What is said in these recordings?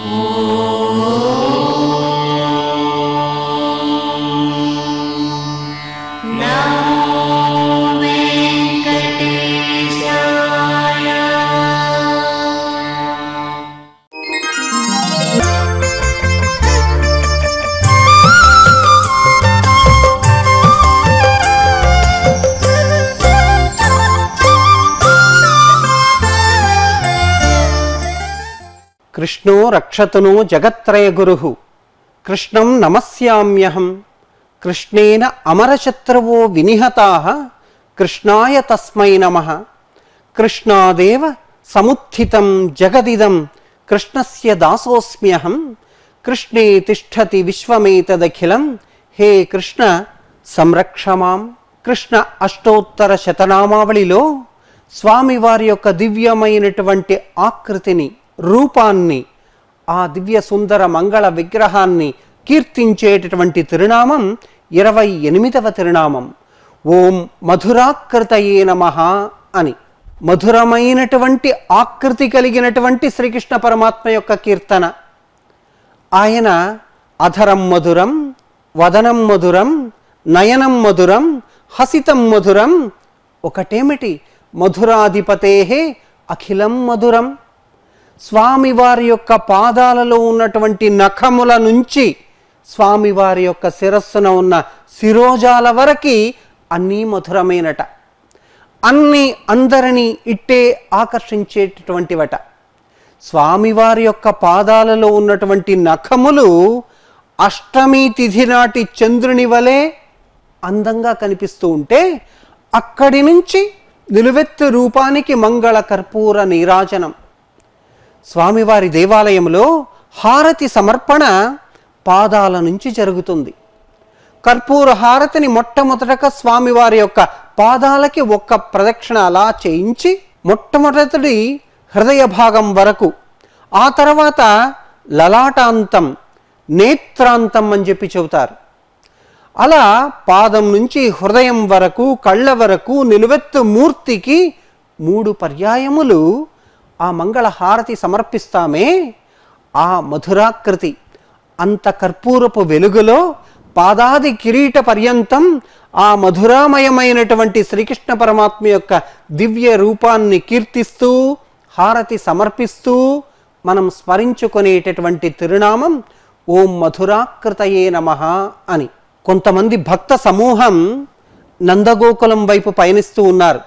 కృష్ణో రక్షతునో జగత్రయ గురు కృష్ణం నమస్యామ్యహం కృష్ణేన అమరశత్రువో వినిహతా కృష్ణాయ తస్మై నమ కృష్ణాదేవ సముత్థితం జగదిదం కృష్ణస్య దాసోస్మ్యహం కృష్ణే తిష్టతి విశ్వమేతదఖిలం హే కృష్ణ సంరక్షమాం కృష్ణ అష్టోత్తర శతనామావళిలో స్వామివారి యొక్క దివ్యమైనటువంటి ఆకృతిని రూపాన్ని ఆ దివ్య సుందర మంగళ విగ్రహాన్ని కీర్తించేటటువంటి తిరునామం ఇరవై ఎనిమిదవ తిరునామం ఓం మధురాకృతయే నమ అని మధురమైనటువంటి ఆకృతి కలిగినటువంటి శ్రీకృష్ణ పరమాత్మ యొక్క కీర్తన ఆయన అధరం మధురం వదనం మధురం నయనం మధురం హసితం మధురం ఒకటేమిటి మధురాధిపతే అఖిలం మధురం స్వామివారి యొక్క పాదాలలో ఉన్నటువంటి నఖముల నుంచి స్వామివారి యొక్క శిరస్సున ఉన్న శిరోజాల వరకు అన్నీ మధురమైనట అన్ని అందరినీ ఇట్టే ఆకర్షించేటటువంటివట స్వామివారి యొక్క పాదాలలో ఉన్నటువంటి నఖములు అష్టమి తిథి నాటి చంద్రుని వలె అందంగా కనిపిస్తూ ఉంటే అక్కడి నుంచి నిలువెత్తు రూపానికి మంగళ కర్పూర నీరాజనం స్వామివారి దేవాలయంలో హారతి సమర్పణ పాదాల నుంచి జరుగుతుంది కర్పూర హారతిని మొట్టమొదటగా స్వామివారి యొక్క పాదాలకి ఒక్క ప్రదక్షిణ అలా చేయించి మొట్టమొదటి హృదయ భాగం వరకు ఆ తర్వాత లలాటాంతం నేత్రాంతం అని చెప్పి చెబుతారు అలా పాదం నుంచి హృదయం వరకు కళ్ళ వరకు నిలువెత్తు మూర్తికి మూడు పర్యాయములు ఆ మంగళ హారతి సమర్పిస్తామే ఆ మధురాకృతి అంత కర్పూరపు వెలుగులో పాదాది కిరీట పర్యంతం ఆ మధురామయమైనటువంటి శ్రీకృష్ణ పరమాత్మ యొక్క దివ్య రూపాన్ని కీర్తిస్తూ హారతి సమర్పిస్తూ మనం స్మరించుకునేటటువంటి తిరునామం ఓం మధురాకృతయే నమ అని కొంతమంది భక్త సమూహం నందగోకులం వైపు పయనిస్తూ ఉన్నారు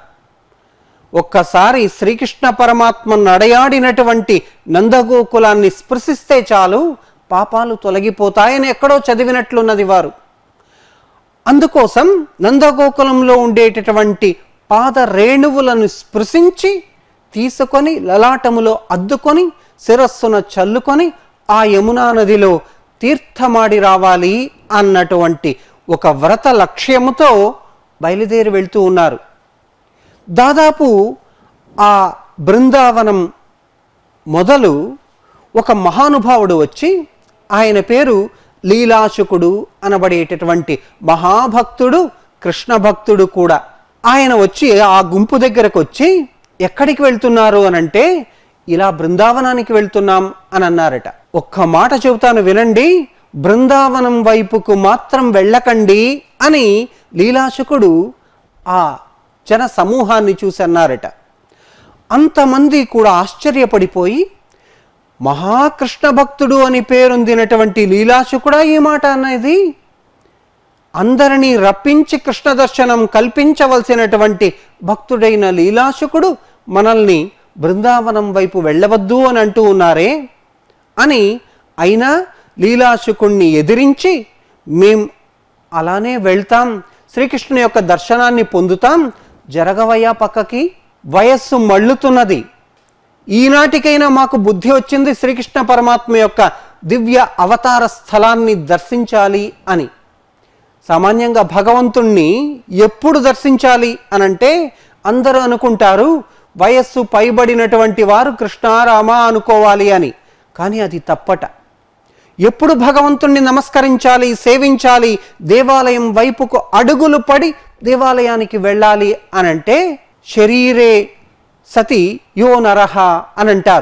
ఒక్కసారి శ్రీకృష్ణ పరమాత్మ నడయాడినటువంటి నందగోకులాన్ని స్పృశిస్తే చాలు పాపాలు తొలగిపోతాయని ఎక్కడో చదివినట్లున్నది వారు అందుకోసం నందగోకులంలో ఉండేటటువంటి పాద రేణువులను స్పృశించి తీసుకొని లలాటములో అద్దుకొని శిరస్సున చల్లుకొని ఆ యమునా నదిలో తీర్థమాడి రావాలి అన్నటువంటి ఒక వ్రత లక్ష్యముతో బయలుదేరి వెళ్తూ ఉన్నారు దాదాపు ఆ బృందావనం మొదలు ఒక మహానుభావుడు వచ్చి ఆయన పేరు లీలాశుకుడు అనబడేటటువంటి మహాభక్తుడు కృష్ణ భక్తుడు కూడా ఆయన వచ్చి ఆ గుంపు దగ్గరకు వచ్చి ఎక్కడికి వెళ్తున్నారు అనంటే ఇలా బృందావనానికి వెళ్తున్నాం అని అన్నారట ఒక్క మాట చెబుతాను వినండి బృందావనం వైపుకు మాత్రం వెళ్ళకండి అని లీలాశుకుడు ఆ జన సమూహాన్ని చూసి అన్నారట అంతమంది కూడా ఆశ్చర్యపడిపోయి మహాకృష్ణ భక్తుడు అని పేరొందినటువంటి లీలాశుకుడా ఈ మాట అనేది అందరినీ రప్పించి కృష్ణ దర్శనం కల్పించవలసినటువంటి భక్తుడైన లీలాశుకుడు మనల్ని బృందావనం వైపు వెళ్ళవద్దు అని అంటూ ఉన్నారే అని అయినా లీలాశుకుణ్ణి ఎదిరించి మేం అలానే వెళ్తాం శ్రీకృష్ణుని యొక్క దర్శనాన్ని పొందుతాం జరగవయ్యా పక్కకి వయస్సు మళ్ళుతున్నది ఈనాటికైనా మాకు బుద్ధి వచ్చింది శ్రీకృష్ణ పరమాత్మ యొక్క దివ్య అవతార స్థలాన్ని దర్శించాలి అని సామాన్యంగా భగవంతుణ్ణి ఎప్పుడు దర్శించాలి అనంటే అందరూ అనుకుంటారు వయస్సు పైబడినటువంటి వారు కృష్ణారామ అనుకోవాలి అని కానీ అది తప్పట ఎప్పుడు భగవంతుణ్ణి నమస్కరించాలి సేవించాలి దేవాలయం వైపుకు అడుగులు పడి దేవాలయానికి వెళ్ళాలి అనంటే శరీరే సతి యో నరహ అని అంటారు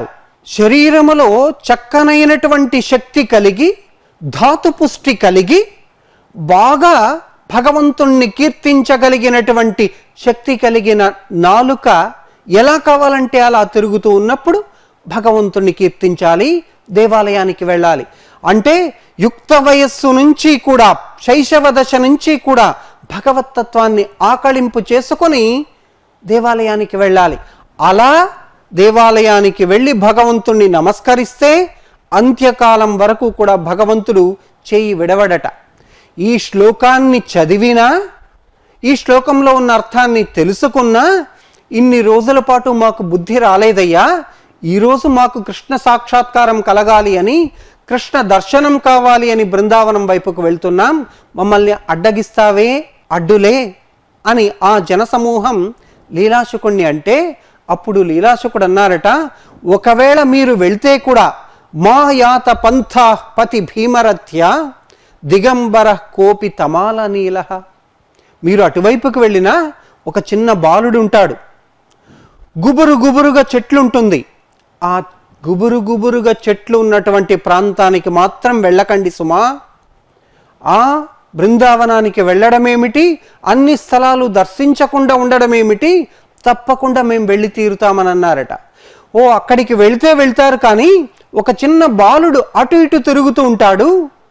శరీరములో చక్కనైనటువంటి శక్తి కలిగి ధాతు పుష్టి కలిగి బాగా భగవంతుణ్ణి కీర్తించగలిగినటువంటి శక్తి కలిగిన నాలుక ఎలా కావాలంటే అలా తిరుగుతూ ఉన్నప్పుడు భగవంతుణ్ణి కీర్తించాలి దేవాలయానికి వెళ్ళాలి అంటే యుక్త వయస్సు నుంచి కూడా శైశవ దశ నుంచి కూడా భగవతత్వాన్ని ఆకళింపు చేసుకొని దేవాలయానికి వెళ్ళాలి అలా దేవాలయానికి వెళ్ళి భగవంతుణ్ణి నమస్కరిస్తే అంత్యకాలం వరకు కూడా భగవంతుడు చేయి విడవడట ఈ శ్లోకాన్ని చదివినా ఈ శ్లోకంలో ఉన్న అర్థాన్ని తెలుసుకున్నా ఇన్ని రోజుల పాటు మాకు బుద్ధి రాలేదయ్యా ఈరోజు మాకు కృష్ణ సాక్షాత్కారం కలగాలి అని కృష్ణ దర్శనం కావాలి అని బృందావనం వైపుకు వెళ్తున్నాం మమ్మల్ని అడ్డగిస్తావే అడ్డులే అని ఆ జనసమూహం లీలాశుకుణ్ణి అంటే అప్పుడు లీలాశుకుడు అన్నారట ఒకవేళ మీరు వెళ్తే కూడా మా యాత పంథ పతి భీమరథ్య దిగంబర కోపి తమాల నీల మీరు అటువైపుకు వెళ్ళినా ఒక చిన్న బాలుడు ఉంటాడు గుబురు గుబురుగా చెట్లు ఉంటుంది ఆ గుబురు గుబురుగా చెట్లు ఉన్నటువంటి ప్రాంతానికి మాత్రం వెళ్ళకండి సుమా ఆ బృందావనానికి వెళ్ళడమేమిటి అన్ని స్థలాలు దర్శించకుండా ఉండడమేమిటి తప్పకుండా మేము వెళ్ళి తీరుతామని అన్నారట ఓ అక్కడికి వెళితే వెళ్తారు కానీ ఒక చిన్న బాలుడు అటు ఇటు తిరుగుతూ ఉంటాడు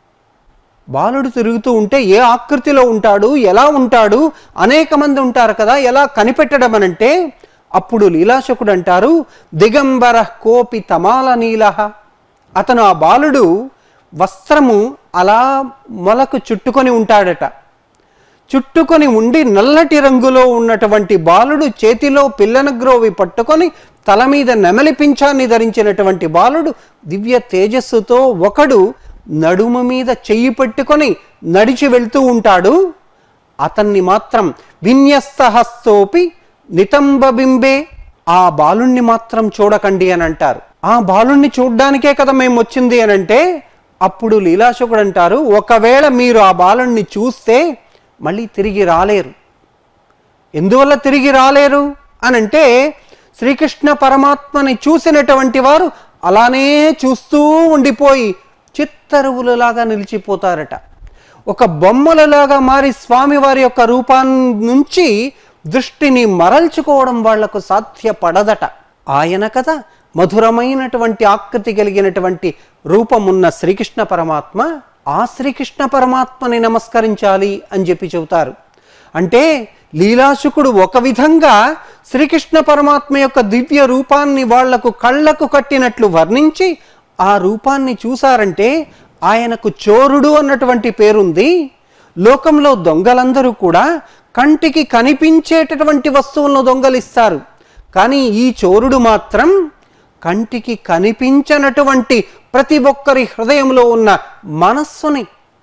బాలుడు తిరుగుతూ ఉంటే ఏ ఆకృతిలో ఉంటాడు ఎలా ఉంటాడు అనేక మంది ఉంటారు కదా ఎలా కనిపెట్టడం అనంటే అప్పుడు లీలాశకుడు అంటారు దిగంబర కోపి తమాల నీలహ అతను ఆ బాలుడు వస్త్రము అలా మొలకు చుట్టుకొని ఉంటాడట చుట్టుకొని ఉండి నల్లటి రంగులో ఉన్నటువంటి బాలుడు చేతిలో పిల్లన గ్రోవి పట్టుకొని తల మీద నెమలి పింఛాన్ని ధరించినటువంటి బాలుడు దివ్య తేజస్సుతో ఒకడు నడుము మీద చెయ్యి పెట్టుకొని నడిచి వెళ్తూ ఉంటాడు అతన్ని మాత్రం విన్యస్తహస్తోపి నితంబబింబే ఆ బాలుణ్ణి మాత్రం చూడకండి అని అంటారు ఆ బాలుణ్ణి చూడ్డానికే కదా మేము వచ్చింది అని అంటే అప్పుడు లీలాశకుడు అంటారు ఒకవేళ మీరు ఆ బాలుణ్ణి చూస్తే మళ్ళీ తిరిగి రాలేరు ఎందువల్ల తిరిగి రాలేరు అని అంటే శ్రీకృష్ణ పరమాత్మని చూసినటువంటి వారు అలానే చూస్తూ ఉండిపోయి చిత్తరువులలాగా నిలిచిపోతారట ఒక బొమ్మలలాగా మారి స్వామివారి యొక్క రూపాన్ని నుంచి దృష్టిని మరల్చుకోవడం వాళ్లకు సాధ్యపడదట ఆయన కదా మధురమైనటువంటి ఆకృతి కలిగినటువంటి రూపమున్న శ్రీకృష్ణ పరమాత్మ ఆ శ్రీకృష్ణ పరమాత్మని నమస్కరించాలి అని చెప్పి చెబుతారు అంటే లీలాశుకుడు ఒక విధంగా శ్రీకృష్ణ పరమాత్మ యొక్క దివ్య రూపాన్ని వాళ్లకు కళ్ళకు కట్టినట్లు వర్ణించి ఆ రూపాన్ని చూసారంటే ఆయనకు చోరుడు అన్నటువంటి పేరుంది లోకంలో దొంగలందరూ కూడా కంటికి కనిపించేటటువంటి వస్తువులను దొంగలిస్తారు కానీ ఈ చోరుడు మాత్రం కంటికి కనిపించనటువంటి ప్రతి ఒక్కరి హృదయంలో ఉన్న మనస్సుని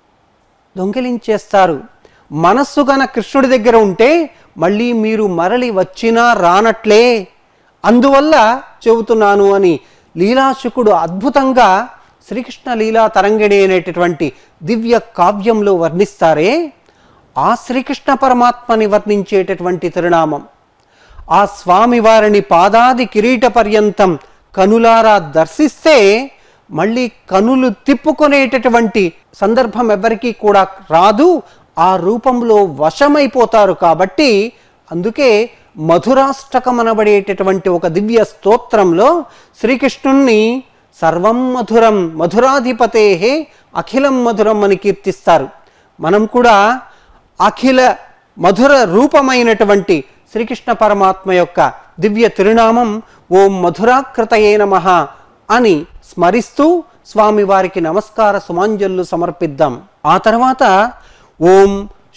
దొంగిలించేస్తారు మనస్సు గన కృష్ణుడి దగ్గర ఉంటే మళ్ళీ మీరు మరలి వచ్చినా రానట్లే అందువల్ల చెబుతున్నాను అని లీలాశుకుడు అద్భుతంగా శ్రీకృష్ణ లీలా తరంగిణి అనేటటువంటి దివ్య కావ్యంలో వర్ణిస్తారే ఆ శ్రీకృష్ణ పరమాత్మని వర్ణించేటటువంటి తిరునామం ఆ స్వామి వారిని పాదాది కిరీట పర్యంతం కనులారా దర్శిస్తే మళ్ళీ కనులు తిప్పుకునేటటువంటి సందర్భం ఎవరికీ కూడా రాదు ఆ రూపంలో వశమైపోతారు కాబట్టి అందుకే మధురాష్టకం అనబడేటటువంటి ఒక దివ్య స్తోత్రంలో శ్రీకృష్ణుణ్ణి సర్వం మధురం మధురాధిపతే అఖిలం మధురం అని కీర్తిస్తారు మనం కూడా అఖిల మధుర రూపమైనటువంటి శ్రీకృష్ణ పరమాత్మ యొక్క దివ్య తిరునామం ఓం మధురాకృతయే నమ అని స్మరిస్తూ స్వామివారికి నమస్కార సుమాంజలు సమర్పిద్దాం ఆ తర్వాత ఓం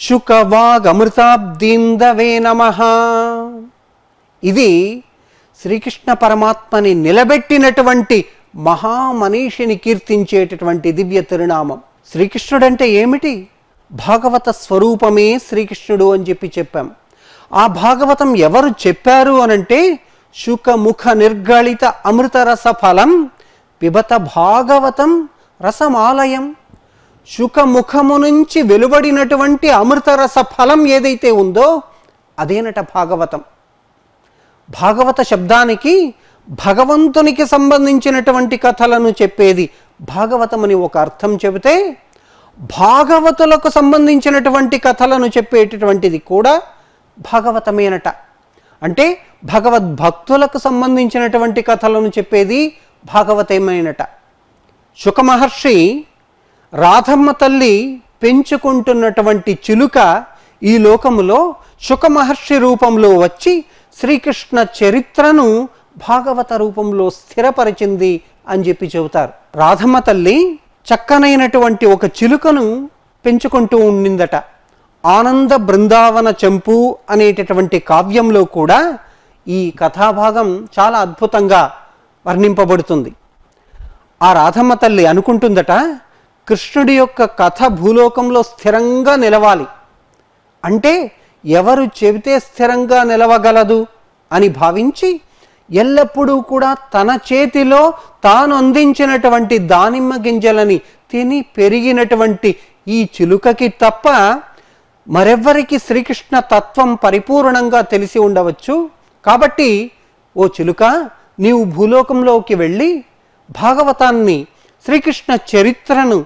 శుకవాగమృతాబ్దీందవే నమ ఇది శ్రీకృష్ణ పరమాత్మని నిలబెట్టినటువంటి మహామనీషిని కీర్తించేటటువంటి దివ్య తిరునామం శ్రీకృష్ణుడంటే ఏమిటి భాగవత స్వరూపమే శ్రీకృష్ణుడు అని చెప్పి చెప్పాం ఆ భాగవతం ఎవరు చెప్పారు అనంటే శుకముఖ నిర్గళిత అమృత రస ఫలం పిబత భాగవతం రసమాలయం శుకముఖము నుంచి వెలువడినటువంటి అమృత రస ఫలం ఏదైతే ఉందో అదేనట భాగవతం భాగవత శబ్దానికి భగవంతునికి సంబంధించినటువంటి కథలను చెప్పేది భాగవతం అని ఒక అర్థం చెబితే భాగవతులకు సంబంధించినటువంటి కథలను చెప్పేటటువంటిది కూడా భాగవతమేనట అంటే భగవద్భక్తులకు సంబంధించినటువంటి కథలను చెప్పేది భాగవతమేనట శుకమహర్షి రాధమ్మ తల్లి పెంచుకుంటున్నటువంటి చిలుక ఈ లోకములో శుకమహర్షి రూపంలో వచ్చి శ్రీకృష్ణ చరిత్రను భాగవత రూపంలో స్థిరపరిచింది అని చెప్పి చెబుతారు రాధమ్మ తల్లి చక్కనైనటువంటి ఒక చిలుకను పెంచుకుంటూ ఉండిందట ఆనంద బృందావన చెంపు అనేటటువంటి కావ్యంలో కూడా ఈ కథాభాగం చాలా అద్భుతంగా వర్ణింపబడుతుంది ఆ రాధమ్మ తల్లి అనుకుంటుందట కృష్ణుడి యొక్క కథ భూలోకంలో స్థిరంగా నిలవాలి అంటే ఎవరు చెబితే స్థిరంగా నిలవగలదు అని భావించి ఎల్లప్పుడూ కూడా తన చేతిలో తాను అందించినటువంటి దానిమ్మ గింజలని తిని పెరిగినటువంటి ఈ చిలుకకి తప్ప మరెవ్వరికి శ్రీకృష్ణ తత్వం పరిపూర్ణంగా తెలిసి ఉండవచ్చు కాబట్టి ఓ చిలుక నీవు భూలోకంలోకి వెళ్ళి భాగవతాన్ని శ్రీకృష్ణ చరిత్రను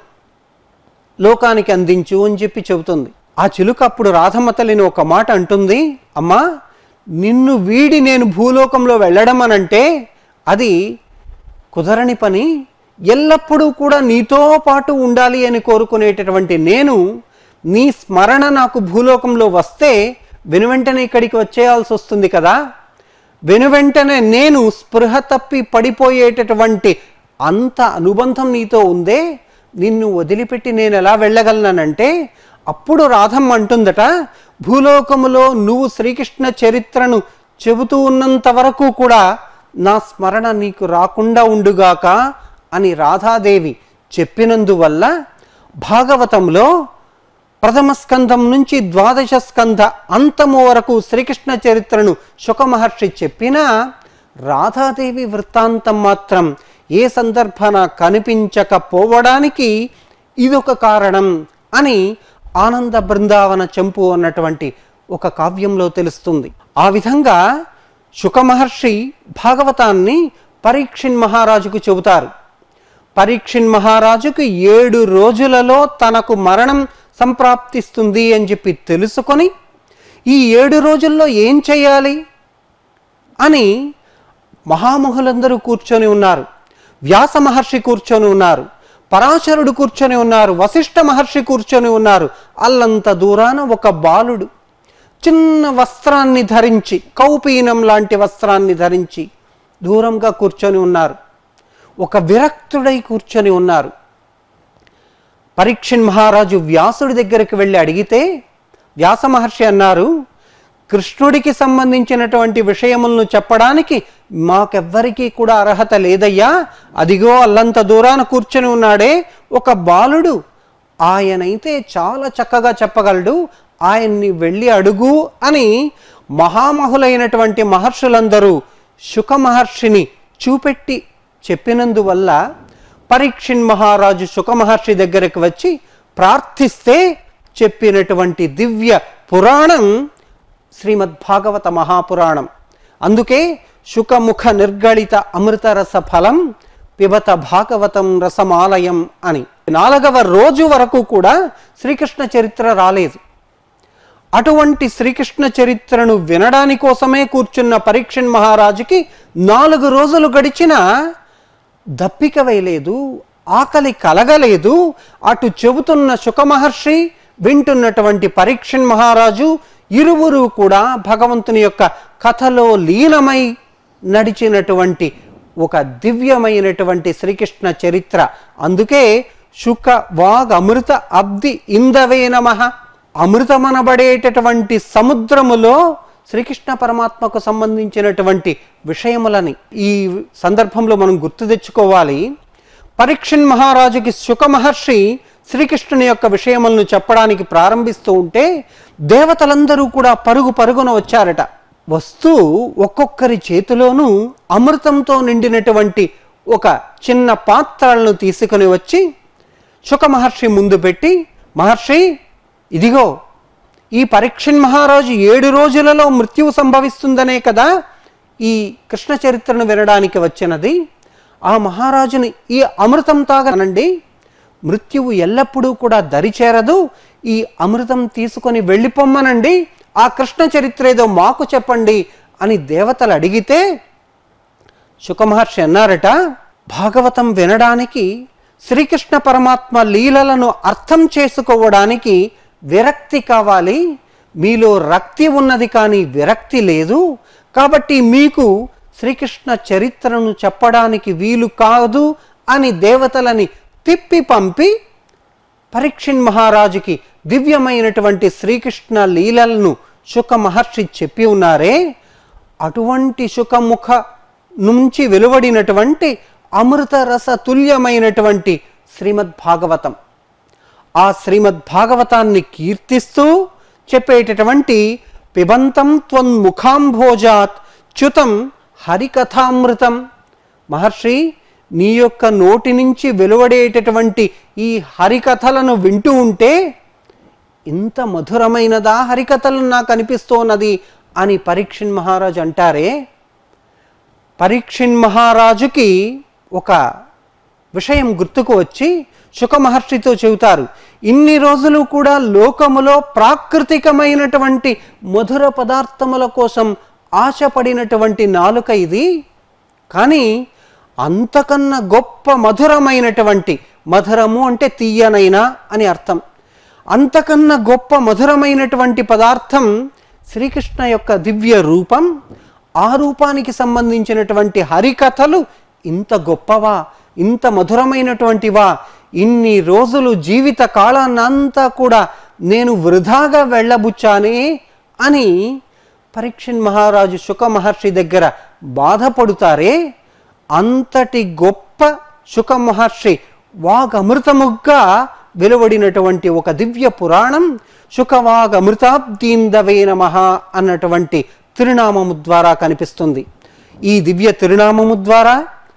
లోకానికి అందించు అని చెప్పి చెబుతుంది ఆ చిలుక అప్పుడు రాధమ్మ తల్లిని ఒక మాట అంటుంది అమ్మా నిన్ను వీడి నేను భూలోకంలో వెళ్ళడం అనంటే అది కుదరని పని ఎల్లప్పుడూ కూడా నీతో పాటు ఉండాలి అని కోరుకునేటటువంటి నేను నీ స్మరణ నాకు భూలోకంలో వస్తే వెనువెంటనే ఇక్కడికి వచ్చేయాల్సి వస్తుంది కదా వెనువెంటనే నేను స్పృహ తప్పి పడిపోయేటటువంటి అంత అనుబంధం నీతో ఉందే నిన్ను వదిలిపెట్టి నేను ఎలా వెళ్ళగలనంటే అప్పుడు రాధమ్మ అంటుందట భూలోకములో నువ్వు శ్రీకృష్ణ చరిత్రను చెబుతూ ఉన్నంత వరకు కూడా నా స్మరణ నీకు రాకుండా ఉండుగాక అని రాధాదేవి చెప్పినందువల్ల భాగవతంలో ప్రథమ స్కంధం నుంచి ద్వాదశ స్కంధ అంతము వరకు శ్రీకృష్ణ చరిత్రను శుకమహర్షి చెప్పినా రాధాదేవి వృత్తాంతం మాత్రం ఏ సందర్భన కనిపించకపోవడానికి ఇదొక కారణం అని ఆనంద బృందావన చెంపు అన్నటువంటి ఒక కావ్యంలో తెలుస్తుంది ఆ విధంగా శుకమహర్షి భాగవతాన్ని పరీక్షిన్ మహారాజుకు చెబుతారు పరీక్షిన్ మహారాజుకు ఏడు రోజులలో తనకు మరణం సంప్రాప్తిస్తుంది అని చెప్పి తెలుసుకొని ఈ ఏడు రోజుల్లో ఏం చేయాలి అని మహామహులందరూ కూర్చొని ఉన్నారు వ్యాస మహర్షి కూర్చొని ఉన్నారు పరాశరుడు కూర్చొని ఉన్నారు వశిష్ఠ మహర్షి కూర్చొని ఉన్నారు అల్లంత దూరాన ఒక బాలుడు చిన్న వస్త్రాన్ని ధరించి కౌపీనం లాంటి వస్త్రాన్ని ధరించి దూరంగా కూర్చొని ఉన్నారు ఒక విరక్తుడై కూర్చొని ఉన్నారు పరీక్షణ్ మహారాజు వ్యాసుడి దగ్గరికి వెళ్ళి అడిగితే వ్యాస మహర్షి అన్నారు కృష్ణుడికి సంబంధించినటువంటి విషయములను చెప్పడానికి మాకెవ్వరికీ కూడా అర్హత లేదయ్యా అదిగో అల్లంత దూరాన కూర్చొని ఉన్నాడే ఒక బాలుడు ఆయనైతే చాలా చక్కగా చెప్పగలడు ఆయన్ని వెళ్ళి అడుగు అని మహామహులైనటువంటి మహర్షులందరూ శుక మహర్షిని చూపెట్టి చెప్పినందువల్ల పరీక్షిన్ మహారాజు శుక మహర్షి దగ్గరికి వచ్చి ప్రార్థిస్తే చెప్పినటువంటి దివ్య పురాణం శ్రీమద్భాగవత మహాపురాణం అందుకే శుకముఖ నిర్గళిత అమృతరస ఫలం పిబత భాగవతం రసమాలయం అని నాలుగవ రోజు వరకు కూడా శ్రీకృష్ణ చరిత్ర రాలేదు అటువంటి శ్రీకృష్ణ చరిత్రను వినడాని కోసమే కూర్చున్న పరీక్షణ్ మహారాజుకి నాలుగు రోజులు గడిచినా దప్పిక వేయలేదు ఆకలి కలగలేదు అటు చెబుతున్న శుకమహర్షి వింటున్నటువంటి పరీక్షణ్ మహారాజు ఇరువురు కూడా భగవంతుని యొక్క కథలో లీనమై నడిచినటువంటి ఒక దివ్యమైనటువంటి శ్రీకృష్ణ చరిత్ర అందుకే శుక వాగ్ అమృత అబ్ది ఇందవే నమః అమృతమనబడేటటువంటి సముద్రములో శ్రీకృష్ణ పరమాత్మకు సంబంధించినటువంటి విషయములని ఈ సందర్భంలో మనం గుర్తు తెచ్చుకోవాలి పరీక్షణ్ మహారాజుకి శుక మహర్షి శ్రీకృష్ణుని యొక్క విషయములను చెప్పడానికి ప్రారంభిస్తూ ఉంటే దేవతలందరూ కూడా పరుగు పరుగున వచ్చారట వస్తూ ఒక్కొక్కరి చేతిలోనూ అమృతంతో నిండినటువంటి ఒక చిన్న పాత్రలను తీసుకొని వచ్చి శుక మహర్షి ముందు పెట్టి మహర్షి ఇదిగో ఈ పరీక్షణ్ మహారాజు ఏడు రోజులలో మృత్యువు సంభవిస్తుందనే కదా ఈ కృష్ణ చరిత్రను వినడానికి వచ్చినది ఆ మహారాజుని ఈ అమృతం తాగనండి మృత్యువు ఎల్లప్పుడూ కూడా దరిచేరదు ఈ అమృతం తీసుకొని వెళ్ళిపోమ్మనండి ఆ కృష్ణ చరిత్ర ఏదో మాకు చెప్పండి అని దేవతలు అడిగితే శుకమహర్షి అన్నారట భాగవతం వినడానికి శ్రీకృష్ణ పరమాత్మ లీలలను అర్థం చేసుకోవడానికి విరక్తి కావాలి మీలో రక్తి ఉన్నది కానీ విరక్తి లేదు కాబట్టి మీకు శ్రీకృష్ణ చరిత్రను చెప్పడానికి వీలు కాదు అని దేవతలని తిప్పి పంపి పరీక్షిన్ మహారాజుకి దివ్యమైనటువంటి శ్రీకృష్ణ లీలలను శుక మహర్షి చెప్పి ఉన్నారే అటువంటి శుకముఖ నుంచి వెలువడినటువంటి అమృత రస తుల్యమైనటువంటి శ్రీమద్ భాగవతం ఆ శ్రీమద్ భాగవతాన్ని కీర్తిస్తూ చెప్పేటటువంటి పిబంతం త్వన్ముఖాంభోజాత్ చ్యుతం హరికథామృతం మహర్షి నీ యొక్క నోటి నుంచి వెలువడేటటువంటి ఈ హరికథలను వింటూ ఉంటే ఇంత మధురమైనదా హరికథలు నాకు అనిపిస్తోన్నది అని పరీక్షిన్ మహారాజు అంటారే పరీక్షిన్ మహారాజుకి ఒక విషయం గుర్తుకు వచ్చి శుక మహర్షితో చెబుతారు ఇన్ని రోజులు కూడా లోకములో ప్రాకృతికమైనటువంటి మధుర పదార్థముల కోసం ఆశపడినటువంటి నాలుక ఇది కానీ అంతకన్నా గొప్ప మధురమైనటువంటి మధురము అంటే తీయనైనా అని అర్థం అంతకన్నా గొప్ప మధురమైనటువంటి పదార్థం శ్రీకృష్ణ యొక్క దివ్య రూపం ఆ రూపానికి సంబంధించినటువంటి హరికథలు ఇంత గొప్పవా ఇంత మధురమైనటువంటివా ఇన్ని రోజులు జీవిత కాలాన్నంతా కూడా నేను వృధాగా వెళ్ళబుచ్చానే అని పరీక్షణ్ మహారాజు శుక మహర్షి దగ్గర బాధపడుతారే అంతటి గొప్ప శుక మహర్షి వాగమృతముగ్గా వెలువడినటువంటి ఒక దివ్య పురాణం శుకవాగమృతాబ్దీందవే నమ అన్నటువంటి తిరునామము ద్వారా కనిపిస్తుంది ఈ దివ్య తిరునామము ద్వారా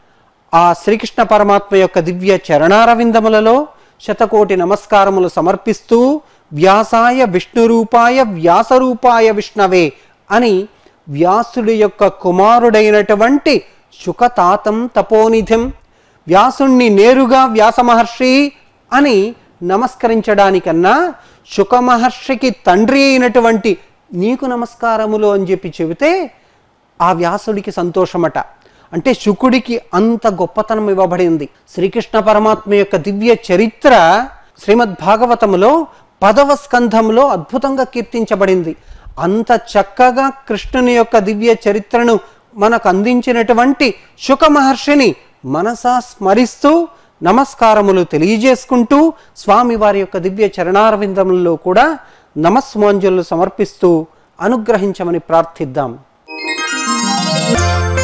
ఆ శ్రీకృష్ణ పరమాత్మ యొక్క దివ్య చరణారవిందములలో శతకోటి నమస్కారములు సమర్పిస్తూ వ్యాసాయ విష్ణురూపాయ వ్యాసరూపాయ విష్ణవే అని వ్యాసుడి యొక్క కుమారుడైనటువంటి శుకతాతం తపోనిధిం వ్యాసుణ్ణి నేరుగా వ్యాస మహర్షి అని నమస్కరించడానికన్నా శుక మహర్షికి తండ్రి అయినటువంటి నీకు నమస్కారములు అని చెప్పి చెబితే ఆ వ్యాసుడికి సంతోషమట అంటే శుకుడికి అంత గొప్పతనం ఇవ్వబడింది శ్రీకృష్ణ పరమాత్మ యొక్క దివ్య చరిత్ర శ్రీమద్ భాగవతములో పదవ స్కంధంలో అద్భుతంగా కీర్తించబడింది అంత చక్కగా కృష్ణుని యొక్క దివ్య చరిత్రను మనకు అందించినటువంటి శుక మహర్షిని మనసా స్మరిస్తూ నమస్కారములు తెలియజేసుకుంటూ స్వామి వారి యొక్క దివ్య చరణారవిందములలో కూడా నమస్మాంజలు సమర్పిస్తూ అనుగ్రహించమని ప్రార్థిద్దాం